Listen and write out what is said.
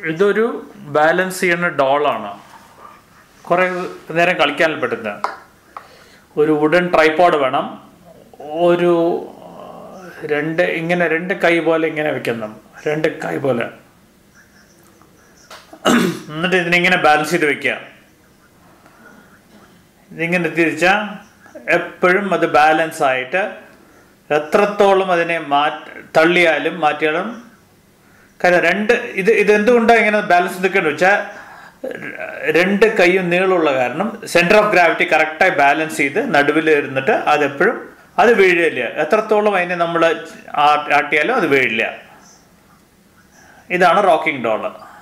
ഇതൊരു ബാലൻസ് ചെയ്യുന്ന ഡോളാണ് കുറേ നേരം കളിക്കാൻ പറ്റുന്ന ഒരു വുഡൻ ട്രൈപ്പോഡ് വേണം ഒരു രണ്ട് ഇങ്ങനെ രണ്ട് കൈ പോലെ ഇങ്ങനെ വെക്കണം രണ്ട് കൈ പോലെ എന്നിട്ട് ഇതിനിങ്ങനെ ബാലൻസ് ചെയ്ത് വെക്കുക ഇതിങ്ങനെ തിരിച്ചാൽ എപ്പോഴും അത് ബാലൻസ് ആയിട്ട് എത്രത്തോളം അതിനെ മാറ്റ് തള്ളിയാലും മാറ്റിയാലും കാരണം രണ്ട് ഇത് ഇത് എന്തുകൊണ്ടാണ് ഇങ്ങനെ ബാലൻസ് നിൽക്കുന്നത് വെച്ചാൽ രണ്ട് കൈയും നീളമുള്ള കാരണം സെൻറ്റർ ഓഫ് ഗ്രാവിറ്റി കറക്റ്റായി ബാലൻസ് ചെയ്ത് നടുവിൽ ഇരുന്നിട്ട് അതെപ്പോഴും അത് വീഴില്ല എത്രത്തോളം അതിനെ നമ്മൾ ആട്ടിയാലും അത് വീഴില്ല ഇതാണ് റോക്കിംഗ് ഡോളർ